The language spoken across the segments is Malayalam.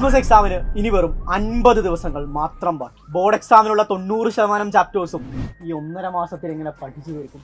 ക്രിസ്മസ് എക്സാമിന് ഇനി വെറും അൻപത് ദിവസങ്ങൾ മാത്രം ബാക്കി ബോർഡ് എക്സാമിനുള്ള തൊണ്ണൂറ് ശതമാനം ചാപ്റ്റേഴ്സും ഈ ഒന്നര മാസത്തിൽ എങ്ങനെ പഠിച്ചു തീർക്കും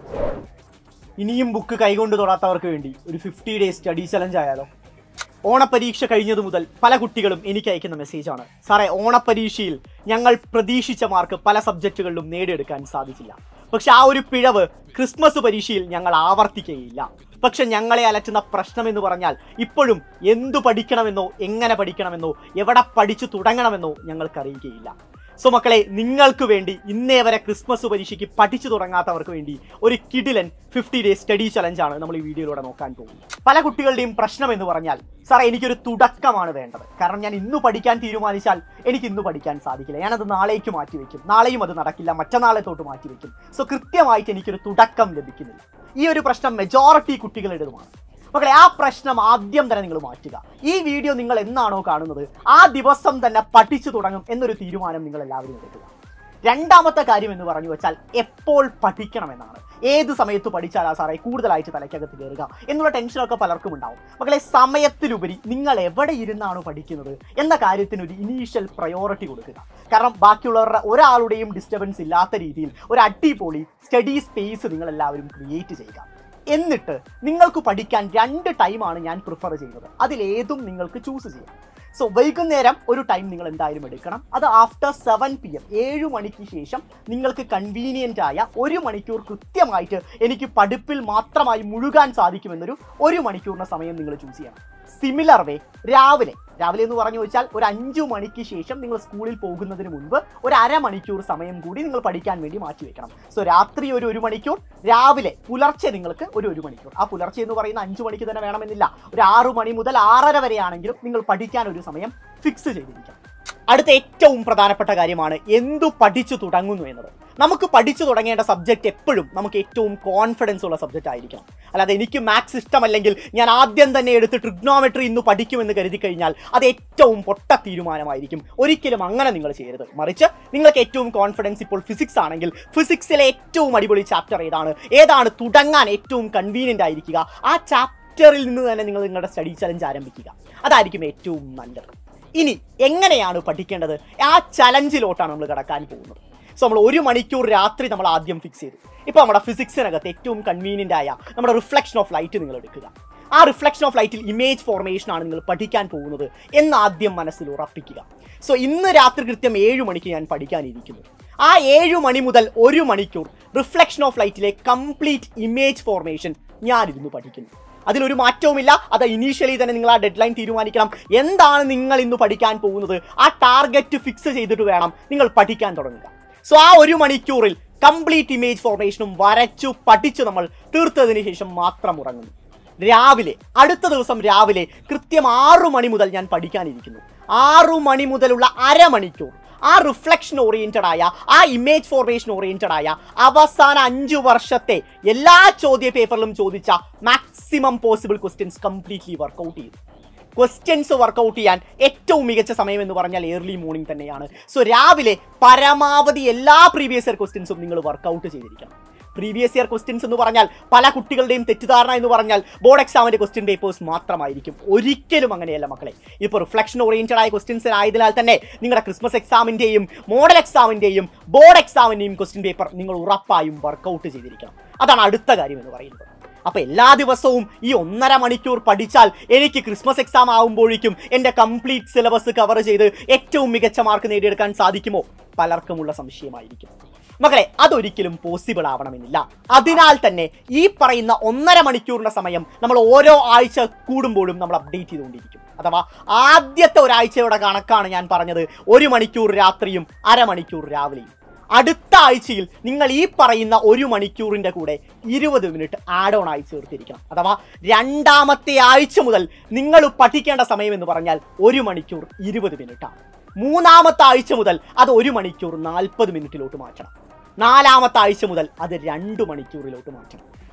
ഇനിയും ബുക്ക് കൈകൊണ്ട് തൊടാത്തവർക്ക് വേണ്ടി ഒരു ഫിഫ്റ്റി ഡേയ്സ് സ്റ്റഡി ചലഞ്ച് ആയാലോ ഓണപ്പരീക്ഷ കഴിഞ്ഞതു മുതൽ പല കുട്ടികളും എനിക്ക് അയക്കുന്ന മെസ്സേജാണ് സാറേ ഓണപ്പരീക്ഷയിൽ ഞങ്ങൾ പ്രതീക്ഷിച്ച മാർക്ക് പല സബ്ജക്റ്റുകളിലും നേടിയെടുക്കാൻ സാധിച്ചില്ല പക്ഷെ ആ ഒരു പിഴവ് ക്രിസ്മസ് പരീക്ഷയിൽ ഞങ്ങൾ ആവർത്തിക്കുകയില്ല പക്ഷെ ഞങ്ങളെ അലറ്റുന്ന പ്രശ്നം എന്ന് പറഞ്ഞാൽ ഇപ്പോഴും എന്തു പഠിക്കണമെന്നോ എങ്ങനെ പഠിക്കണമെന്നോ എവിടെ പഠിച്ചു തുടങ്ങണമെന്നോ ഞങ്ങൾക്കറിയുകയില്ല സോ മക്കളെ നിങ്ങൾക്ക് വേണ്ടി ഇന്നേ വരെ ക്രിസ്മസ് പരീക്ഷയ്ക്ക് പഠിച്ചു തുടങ്ങാത്തവർക്ക് വേണ്ടി ഒരു കിഡിലൻ ഫിഫ്റ്റി ഡേ സ്റ്റഡി ചലഞ്ചാണ് നമ്മൾ ഈ വീഡിയോയിലൂടെ നോക്കാൻ പോകുന്നത് പല കുട്ടികളുടെയും പ്രശ്നം എന്ന് പറഞ്ഞാൽ സാറേ എനിക്കൊരു തുടക്കമാണ് വേണ്ടത് കാരണം ഞാൻ ഇന്ന് പഠിക്കാൻ തീരുമാനിച്ചാൽ എനിക്ക് ഇന്ന് പഠിക്കാൻ സാധിക്കില്ല ഞാനത് നാളേക്ക് മാറ്റി വെക്കും നാളെയും അത് നടക്കില്ല മറ്റന്നാളെ തൊട്ട് മാറ്റി വെക്കും സോ കൃത്യമായിട്ട് എനിക്കൊരു തുടക്കം ലഭിക്കുന്നില്ല ഈ ഒരു പ്രശ്നം മെജോറിറ്റി കുട്ടികളുടേതുമാണ് മക്കളെ ആ പ്രശ്നം ആദ്യം തന്നെ നിങ്ങൾ മാറ്റുക ഈ വീഡിയോ നിങ്ങൾ എന്നാണോ കാണുന്നത് ആ ദിവസം തന്നെ പഠിച്ചു തുടങ്ങും എന്നൊരു തീരുമാനം നിങ്ങൾ എല്ലാവരും എടുക്കുക രണ്ടാമത്തെ കാര്യം എന്ന് പറഞ്ഞു വെച്ചാൽ എപ്പോൾ പഠിക്കണമെന്നാണ് ഏത് സമയത്ത് പഠിച്ചാലാ സാറേ കൂടുതലായിട്ട് തലയ്ക്കകത്ത് കയറുക എന്നുള്ള ടെൻഷനൊക്കെ പലർക്കും ഉണ്ടാവും മക്കളെ സമയത്തിലുപരി നിങ്ങൾ എവിടെ ഇരുന്നാണോ പഠിക്കുന്നത് എന്ന കാര്യത്തിന് ഒരു ഇനീഷ്യൽ പ്രയോറിറ്റി കൊടുക്കുക കാരണം ബാക്കിയുള്ളവരുടെ ഒരാളുടെയും ഡിസ്റ്റർബൻസ് ഇല്ലാത്ത രീതിയിൽ ഒരു അടിപൊളി സ്റ്റഡി സ്പേസ് നിങ്ങൾ എല്ലാവരും ക്രിയേറ്റ് ചെയ്യുക എന്നിട്ട് നിങ്ങൾക്ക് പഠിക്കാൻ രണ്ട് ടൈമാണ് ഞാൻ പ്രിഫർ ചെയ്യുന്നത് അതിലേതും നിങ്ങൾക്ക് ചൂസ് ചെയ്യാം സോ വൈകുന്നേരം ഒരു ടൈം നിങ്ങൾ എന്തായാലും എടുക്കണം അത് ആഫ്റ്റർ സെവൻ പി എം ഏഴ് മണിക്ക് ശേഷം നിങ്ങൾക്ക് കൺവീനിയൻ്റ് ആയ ഒരു മണിക്കൂർ കൃത്യമായിട്ട് എനിക്ക് പഠിപ്പിൽ മാത്രമായി മുഴുകാൻ സാധിക്കുമെന്നൊരു ഒരു മണിക്കൂറിന് സമയം നിങ്ങൾ ചൂസ് ചെയ്യണം സിമിലർ വേ രാവിലെ രാവിലെ എന്ന് പറഞ്ഞു വെച്ചാൽ ഒരു അഞ്ചു മണിക്ക് ശേഷം നിങ്ങൾ സ്കൂളിൽ പോകുന്നതിന് മുൻപ് ഒരു അരമണിക്കൂർ സമയം കൂടി നിങ്ങൾ പഠിക്കാൻ വേണ്ടി മാറ്റി വെക്കണം സോ രാത്രി ഒരു ഒരു മണിക്കൂർ രാവിലെ പുലർച്ചെ നിങ്ങൾക്ക് ഒരു ഒരു മണിക്കൂർ ആ പുലർച്ചെ എന്ന് പറയുന്ന അഞ്ചു മണിക്ക് തന്നെ വേണമെന്നില്ല ഒരു ആറു മണി മുതൽ ആറര വരെയാണെങ്കിലും നിങ്ങൾ പഠിക്കാൻ ഒരു സമയം ഫിക്സ് ചെയ്തിരിക്കണം അടുത്ത ഏറ്റവും പ്രധാനപ്പെട്ട കാര്യമാണ് എന്തു പഠിച്ചു തുടങ്ങുന്നു എന്നത് നമുക്ക് പഠിച്ചു തുടങ്ങേണ്ട സബ്ജക്റ്റ് എപ്പോഴും നമുക്ക് ഏറ്റവും കോൺഫിഡൻസ് ഉള്ള സബ്ജക്റ്റ് ആയിരിക്കണം അല്ലാതെ എനിക്ക് മാത്സ് ഇഷ്ടമല്ലെങ്കിൽ ഞാൻ ആദ്യം തന്നെ എടുത്ത് ട്രിഗ്നോമെട്രി ഇന്ന് പഠിക്കുമെന്ന് കരുതി കഴിഞ്ഞാൽ അത് ഏറ്റവും പൊട്ട തീരുമാനമായിരിക്കും ഒരിക്കലും അങ്ങനെ നിങ്ങൾ ചെയ്യരുത് മറിച്ച് നിങ്ങൾക്ക് ഏറ്റവും കോൺഫിഡൻസ് ഇപ്പോൾ ഫിസിക്സ് ആണെങ്കിൽ ഫിസിക്സിലെ ഏറ്റവും അടിപൊളി ചാപ്റ്റർ ഏതാണ് ഏതാണ് തുടങ്ങാൻ ഏറ്റവും കൺവീനിയൻ്റ് ആയിരിക്കുക ആ ചാപ്റ്ററിൽ നിന്ന് തന്നെ നിങ്ങൾ നിങ്ങളുടെ സ്റ്റഡി ചലഞ്ച് ആരംഭിക്കുക അതായിരിക്കും ഏറ്റവും നല്ലത് ഇനി എങ്ങനെയാണ് പഠിക്കേണ്ടത് ആ ചലഞ്ചിലോട്ടാണ് നമ്മൾ കടക്കാൻ പോകുന്നത് സോ നമ്മൾ ഒരു മണിക്കൂർ രാത്രി നമ്മൾ ആദ്യം ഫിക്സ് ചെയ്തു ഇപ്പോൾ നമ്മുടെ ഫിസിക്സിനകത്ത് ഏറ്റവും കൺവീനിയൻ്റ് ആയ നമ്മുടെ റിഫ്ലക്ഷൻ ഓഫ് ലൈറ്റ് നിങ്ങൾ എടുക്കുക ആ റിഫ്ലക്ഷൻ ഓഫ് ലൈറ്റിൽ ഇമേജ് ഫോർമേഷൻ ആണ് നിങ്ങൾ പഠിക്കാൻ പോകുന്നത് എന്ന് ആദ്യം മനസ്സിൽ ഉറപ്പിക്കുക സോ ഇന്ന് രാത്രി കൃത്യം ഏഴ് മണിക്ക് ഞാൻ പഠിക്കാനിരിക്കുന്നു ആ ഏഴു മണി മുതൽ ഒരു മണിക്കൂർ റിഫ്ലക്ഷൻ ഓഫ് ലൈറ്റിലെ കംപ്ലീറ്റ് ഇമേജ് ഫോർമേഷൻ ഞാനിരുന്ന് പഠിക്കുന്നു അതിലൊരു മാറ്റവുമില്ല അത് ഇനീഷ്യലി തന്നെ നിങ്ങൾ ആ ഡെഡ് ലൈൻ തീരുമാനിക്കണം എന്താണ് നിങ്ങൾ ഇന്ന് പഠിക്കാൻ പോകുന്നത് ആ ടാർഗറ്റ് ഫിക്സ് ചെയ്തിട്ട് വേണം നിങ്ങൾ പഠിക്കാൻ തുടങ്ങുക സോ ആ ഒരു മണിക്കൂറിൽ കംപ്ലീറ്റ് ഇമേജ് ഫോർമേഷനും വരച്ചു പഠിച്ചു നമ്മൾ തീർത്തതിന് ശേഷം മാത്രം ഉറങ്ങുന്നു രാവിലെ അടുത്ത ദിവസം രാവിലെ കൃത്യം ആറു മണി മുതൽ ഞാൻ പഠിക്കാനിരിക്കുന്നു ആറു മണി മുതലുള്ള അരമണിക്കൂർ ആ റിഫ്ലക്ഷൻ ഓറിയന്റഡ് ആയ ആ ഇമേജ് ഫോർമേഷൻ ഓറിയന്റഡ് ആയ അവസാന അഞ്ചു വർഷത്തെ എല്ലാ ചോദ്യ പേപ്പറിലും ചോദിച്ച maximum possible questions completely work out ചെയ്തു ക്വസ്റ്റ്യൻസ് വർക്കൗട്ട് ചെയ്യാൻ ഏറ്റവും മികച്ച സമയം എന്ന് പറഞ്ഞാൽ ഏർലി മോർണിംഗ് തന്നെയാണ് സോ രാവിലെ പരമാവധി എല്ലാ പ്രീവിയസ് ഇയർ ക്വസ്റ്റ്യൻസും നിങ്ങൾ വർക്കൗട്ട് ചെയ്തിരിക്കണം പ്രീവിയസ് ഇയർ ക്വസ്റ്റ്യൻസ് എന്ന് പറഞ്ഞാൽ പല കുട്ടികളുടെയും തെറ്റിദ്ധാരണ എന്ന് പറഞ്ഞാൽ ബോർഡ് എക്സാമിന്റെ ക്വസ്റ്റ്യൻ പേപ്പേഴ്സ് മാത്രമായിരിക്കും ഒരിക്കലും അങ്ങനെയല്ല മക്കളെ ഇപ്പോൾ റിഫ്ലക്ഷൻ ഓറിയന്റഡ് ആയ ക്വസ്റ്റ്യൻസ് ആയതിനാൽ തന്നെ നിങ്ങളുടെ ക്രിസ്മസ് എക്സാമിന്റെയും മോഡൽ എക്സാമിന്റെയും ബോർഡ് എക്സാമിന്റെയും ക്വസ്റ്റ്യൻ പേപ്പർ നിങ്ങൾ ഉറപ്പായും വർക്കൗട്ട് ചെയ്തിരിക്കണം അതാണ് അടുത്ത കാര്യം എന്ന് പറയുന്നത് അപ്പൊ എല്ലാ ദിവസവും ഈ ഒന്നര മണിക്കൂർ പഠിച്ചാൽ എനിക്ക് ക്രിസ്മസ് എക്സാം ആവുമ്പോഴേക്കും എൻ്റെ കംപ്ലീറ്റ് സിലബസ് കവർ ചെയ്ത് ഏറ്റവും മികച്ച മാർക്ക് നേടിയെടുക്കാൻ സാധിക്കുമോ പലർക്കുമുള്ള സംശയമായിരിക്കും മക്കളെ അതൊരിക്കലും പോസിബിൾ ആവണമെന്നില്ല അതിനാൽ തന്നെ ഈ പറയുന്ന ഒന്നര മണിക്കൂറിന്റെ സമയം നമ്മൾ ഓരോ ആഴ്ച കൂടുമ്പോഴും നമ്മൾ അപ്ഡേറ്റ് ചെയ്തുകൊണ്ടിരിക്കും അഥവാ ആദ്യത്തെ ഒരാഴ്ചയുടെ കണക്കാണ് ഞാൻ പറഞ്ഞത് ഒരു മണിക്കൂർ രാത്രിയും അരമണിക്കൂർ രാവിലെയും അടുത്ത ആഴ്ചയിൽ നിങ്ങൾ ഈ പറയുന്ന ഒരു മണിക്കൂറിന്റെ കൂടെ ഇരുപത് മിനിറ്റ് ആഡ് ഓൺ ആയി ചേർത്തിരിക്കണം അഥവാ രണ്ടാമത്തെ ആഴ്ച മുതൽ നിങ്ങൾ പഠിക്കേണ്ട സമയം എന്ന് പറഞ്ഞാൽ ഒരു മണിക്കൂർ ഇരുപത് മിനിറ്റ് ആണ് മൂന്നാമത്തെ ആഴ്ച മുതൽ അത് ഒരു മണിക്കൂർ നാൽപ്പത് മിനിറ്റിലോട്ട് മാറ്റണം നാലാമത്തെ ആഴ്ച മുതൽ അത് രണ്ട് മണിക്കൂറിലോട്ട് മാറ്റണം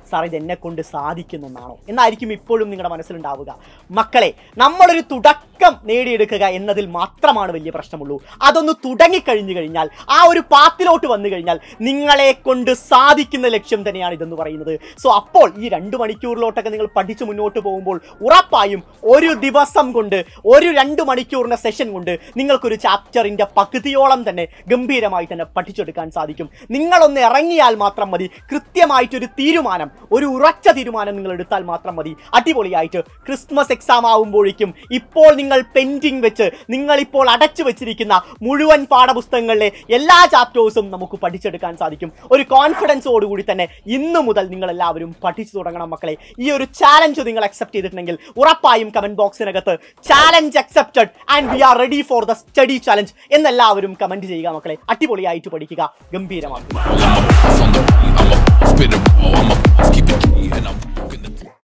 സാർ ഇത് എന്നെ കൊണ്ട് സാധിക്കുന്നെന്നാണോ എന്നായിരിക്കും ഇപ്പോഴും നിങ്ങളുടെ മനസ്സിലുണ്ടാവുക മക്കളെ നമ്മളൊരു തുടക്കം നേടിയെടുക്കുക എന്നതിൽ മാത്രമാണ് വലിയ പ്രശ്നമുള്ളൂ അതൊന്ന് തുടങ്ങിക്കഴിഞ്ഞു കഴിഞ്ഞാൽ ആ ഒരു പാത്തിലോട്ട് വന്നു കഴിഞ്ഞാൽ നിങ്ങളെ കൊണ്ട് സാധിക്കുന്ന ലക്ഷ്യം തന്നെയാണ് ഇതെന്ന് പറയുന്നത് സോ അപ്പോൾ ഈ രണ്ട് മണിക്കൂറിലോട്ടൊക്കെ നിങ്ങൾ പഠിച്ചു മുന്നോട്ട് പോകുമ്പോൾ ഉറപ്പായും ഒരു ദിവസം കൊണ്ട് ഒരു രണ്ട് മണിക്കൂറിന്റെ സെഷൻ കൊണ്ട് നിങ്ങൾക്കൊരു ചാപ്റ്ററിന്റെ പകുതിയോളം തന്നെ ഗംഭീരമായി തന്നെ പഠിച്ചെടുക്കാൻ സാധിക്കും നിങ്ങളൊന്ന് ഇറങ്ങിയാൽ മാത്രം മതി കൃത്യമായിട്ടൊരു തീരുമാനം ഒരു ഉറച്ച തീരുമാനം നിങ്ങൾ എടുത്താൽ മാത്രം മതി അടിപൊളിയായിട്ട് ക്രിസ്മസ് എക്സാം ആവുമ്പോഴേക്കും ഇപ്പോൾ നിങ്ങൾ പെൻഡിങ് വെച്ച് നിങ്ങൾ ഇപ്പോൾ അടച്ചു വെച്ചിരിക്കുന്ന മുഴുവൻ പാഠപുസ്തകങ്ങളിലെ എല്ലാ ചാപ്റ്റേഴ്സും നമുക്ക് പഠിച്ചെടുക്കാൻ സാധിക്കും ഒരു കോൺഫിഡൻസോടുകൂടി തന്നെ ഇന്നു മുതൽ നിങ്ങൾ എല്ലാവരും പഠിച്ചു തുടങ്ങണം മക്കളെ ഈ ഒരു ചാലഞ്ച് നിങ്ങൾ അക്സെപ്റ്റ് ചെയ്തിട്ടുണ്ടെങ്കിൽ ഉറപ്പായും കമന്റ് ബോക്സിനകത്ത് challenge accepted and we are ready for the study challenge എന്നെല്ലാവരും കമന്റ് ചെയ്യുക മക്കളെ അടിപൊളിയായിട്ട് പഠിക്കുക ഗംഭീരമാക്കുക I'm a, on the, I'm a, spit it, oh, I'm a, keep it, and I'm